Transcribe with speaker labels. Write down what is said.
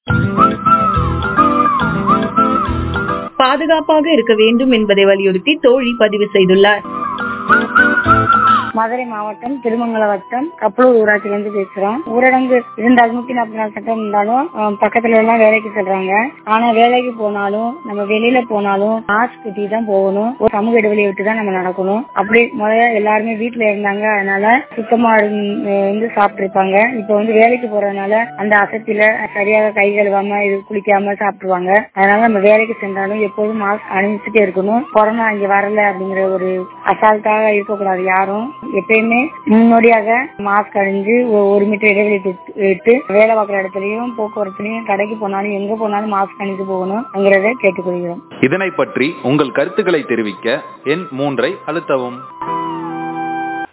Speaker 1: பாதுகாப்பாக இருக்க வேண்டும் என்பதை வலியுறுத்தி தோழி பதிவு செய்துள்ளார்
Speaker 2: மதுரை மாவட்டம் திருமங்கல வட்டம் கப்பலூர் ஊராட்சியில இருந்து பேசுறோம் ஊரடங்கு இருந்தாலும் நூத்தி நாற்பத்தி நாலு சட்டம் இருந்தாலும் அஹ், பக்கத்துல எல்லாம் வேலைக்கு சொல்றாங்க ஆனா வேலைக்கு போனாலும் நம்ம வெளியில போனாலும் மாஸ்க் கட்டி தான் போகணும் ஒரு சமூக இடைவெளியை விட்டு தான் நம்ம நடக்கணும் அப்படி முதல்ல எல்லாருமே வீட்டுல இருந்தாங்க அதனால சுத்தமா இருந்து வந்து சாப்பிட்டு இருப்பாங்க இப்ப வந்து வேலைக்கு போறதுனால அந்த அசத்தில சரியாக கை கழுவாம இது குளிக்காம சாப்பிடுவாங்க அதனால நம்ம வேலைக்கு சென்றாலும் எப்போதும் மாஸ்க் அணிஞ்சுட்டே இருக்கணும் கொரோனா இங்க வரல அப்படிங்கிற ஒரு அசால்ட்டாக இருக்கக்கூடாது யாரும் எப்பயுமே முன்னோடியாக மாஸ்க் அணிஞ்சு ஒ- ஒரு மீட்டர் இடைவெளி விட்டு- விட்டு வேலை பார்க்குற இடத்துலயும் போக்குவரத்துலயும் கடைக்கு போனாலும் எங்க போனாலும் மாஸ்க் அணிந்து போகணும்ங்கிறத கேட்டுக்கொள்கிறோம்
Speaker 3: இதனை பற்றி உங்கள் கருத்துக்களை தெரிவிக்க எண் மூன்றை அழுத்தவும்